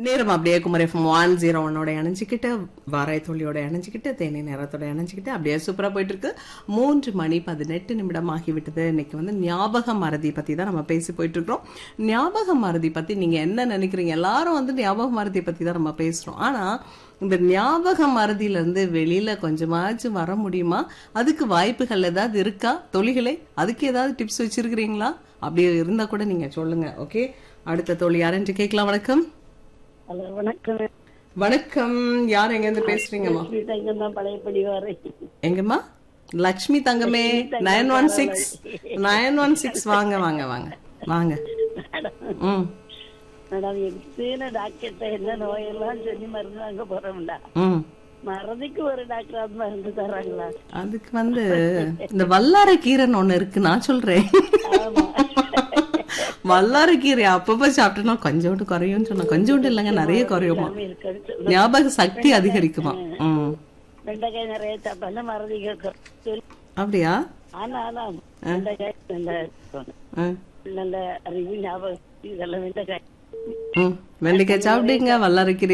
நேரம் அப்படியே குமர் FM one zero ஒன்னோட இணைஞ்சிக்கிட்டு வாராய் தொழியோட இணைஞ்சிக்கிட்டு தேனி நேரத்தோட இணைஞ்சிக்கிட்டு அப்படியே சூப்பரா போயிட்டு இருக்கு மூன்று மணி பதினெட்டு நிமிடம் ஆகிவிட்டது இன்னைக்கு வந்து ஞாபக மறதி பத்தி தான் நம்ம பேசி போயிட்டு இருக்கிறோம் ஞாபக மறதி பத்தி நீங்க என்ன நினைக்கிறீங்க எல்லாரும் வந்து ஞாபக மறதி பத்தி தான் நம்ம பேசுறோம் ஆனா இந்த ஞாபக மறதியில இருந்து வெளியில கொஞ்சமாச்சும் வர முடியுமா அதுக்கு வாய்ப்புகள் ஏதாவது இருக்கா தொழில்களை அதுக்கு ஏதாவது டிப்ஸ் வச்சிருக்கிறீங்களா அப்படி இருந்தா கூட நீங்க சொல்லுங்க ஓகே அடுத்த தோழி யாருன்னு கேட்கலாம் வணக்கம் ஹலோ வணக்கம் வணக்கம் யார் எங்க இருந்து பேசுறீங்கம்மா தங்கம் தான் பழையபடி வரேன் எங்கம்மா லக்ஷ்மி தங்கமே nine one six nine one six வாங்க வாங்க வாங்க வாங்க மேடம் ம் மேடம் எக்ஸுன்னு டாக்டர்கிட்ட என்ன நோயெல்லாம் சொல்லி மருந்து வாங்க போறோம்டா ம் மறதிக்கு ஒரு டாக்டர் அது மருந்து தர்றாங்களா அதுக்கு வந்து இந்த வல்லாரை கீரைன்னு ஒண்ணு இருக்கு நான் சொல்றேன் ஆமா வல்லாரை கீரை அப்பப்ப சாப்பிட்டோம்னா கொஞ்சோண்டு குறையும் சொன்னா கொஞ்சோண்டு இல்லைங்க நிறைய குறையுமா எல்லாமே இருக்குன்னு சொல்லு. ஞாபக சக்தி அதிகரிக்குமா ம் வெண்டைக்காய் நிறைய சாப்பிட்டா மறதி கேட்கும் சொல்லு. அப்படியா ஆனாலும் வெண்டைக்காய் நல்ல ஆ. நல்ல அறிவு ஞாபகம் இதெல்லாம் வெண்டைக்காய் ம் வெண்டைக்காய் சாப்பிடுங்க வல்லாரை கீரை